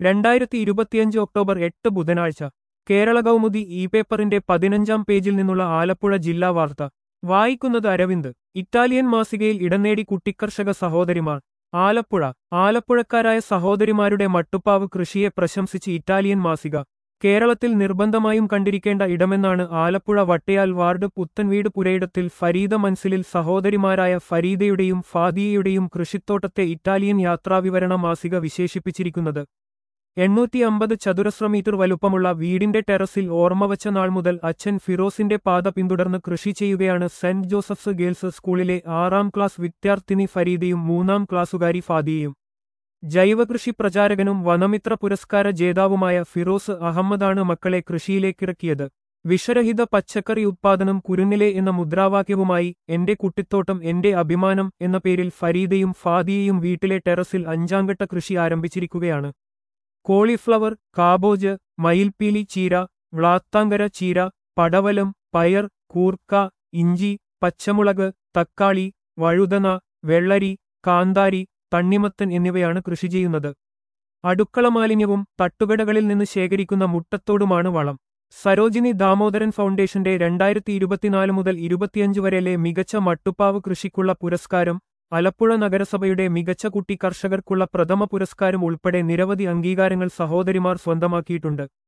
രണ്ടായിരത്തി ഇരുപത്തിയഞ്ച് ഒക്ടോബർ എട്ട് ബുധനാഴ്ച കേരള കൗമുദി ഇ പേപ്പറിന്റെ പതിനഞ്ചാം പേജിൽ നിന്നുള്ള ആലപ്പുഴ ജില്ലാ വാർത്ത വായിക്കുന്നത് അരവിന്ദ് ഇറ്റാലിയൻ മാസികയിൽ ഇടം നേടി കുട്ടിക്കർഷക സഹോദരിമാർ ആലപ്പുഴ ആലപ്പുഴക്കാരായ സഹോദരിമാരുടെ മട്ടുപ്പാവ് കൃഷിയെ പ്രശംസിച്ച് ഇറ്റാലിയൻ മാസിക കേരളത്തിൽ നിർബന്ധമായും കണ്ടിരിക്കേണ്ട ഇടമെന്നാണ് ആലപ്പുഴ വട്ടയാൽ വാർഡ് പുത്തൻവീട് പുരയിടത്തിൽ ഫരീദ മൻസിലിൽ സഹോദരിമാരായ ഫരീദയുടെയും ഫാദിയയുടെയും കൃഷിത്തോട്ടത്തെ ഇറ്റാലിയൻ യാത്രാവിവരണ മാസിക വിശേഷിപ്പിച്ചിരിക്കുന്നത് എണ്ണൂറ്റി അമ്പത് ചതുരശ്ര മീറ്റർ വലുപ്പമുള്ള വീടിന്റെ ടെറസിൽ ഓർമ്മവച്ച നാൾ മുതൽ അച്ഛൻ ഫിറോസിന്റെ പാത പിന്തുടർന്ന് കൃഷി ചെയ്യുകയാണ് സെന്റ് ജോസഫ്സ് ഗേൾസ് സ്കൂളിലെ ആറാം ക്ലാസ് വിദ്യാർത്ഥിനി ഫരീദയും മൂന്നാം ക്ലാസ്സുകാരി ഫാദിയയും ജൈവകൃഷി പ്രചാരകനും വനമിത്ര പുരസ്കാര ജേതാവുമായ ഫിറോസ് അഹമ്മദാണ് മക്കളെ കൃഷിയിലേക്കിറക്കിയത് വിഷരഹിത പച്ചക്കറി ഉത്പാദനം കുരുന്നിലെ എന്ന മുദ്രാവാക്യവുമായി എന്റെ കുട്ടിത്തോട്ടം എന്റെ അഭിമാനം എന്ന പേരിൽ ഫരീദയും ഫാദിയയും വീട്ടിലെ ടെറസിൽ അഞ്ചാംഘട്ട കൃഷി ആരംഭിച്ചിരിക്കുകയാണ് കോളിഫ്ലവർ കാബോജ് മയിൽപ്പീലി ചീര വ്ളാത്താങ്കര ചീര പടവലം പയർ കൂർക്ക ഇഞ്ചി പച്ചമുളക് തക്കാളി വഴുതന വെള്ളരി കാന്താരി തണ്ണിമത്തൻ എന്നിവയാണ് കൃഷി ചെയ്യുന്നത് അടുക്കള മാലിന്യവും തട്ടുകടകളിൽ നിന്ന് ശേഖരിക്കുന്ന മുട്ടത്തോടുമാണ് വളം സരോജിനി ദാമോദരൻ ഫൗണ്ടേഷന്റെ രണ്ടായിരത്തി ഇരുപത്തിനാല് മുതൽ ഇരുപത്തിയഞ്ച് വരെയിലെ മികച്ച മട്ടുപ്പാവ് കൃഷിക്കുള്ള പുരസ്കാരം ആലപ്പുഴ നഗരസഭയുടെ മികച്ച കുട്ടി കർഷകർക്കുള്ള പ്രഥമ പുരസ്കാരം ഉൾപ്പെടെ നിരവധി അംഗീകാരങ്ങൾ സഹോദരിമാർ സ്വന്തമാക്കിയിട്ടുണ്ട്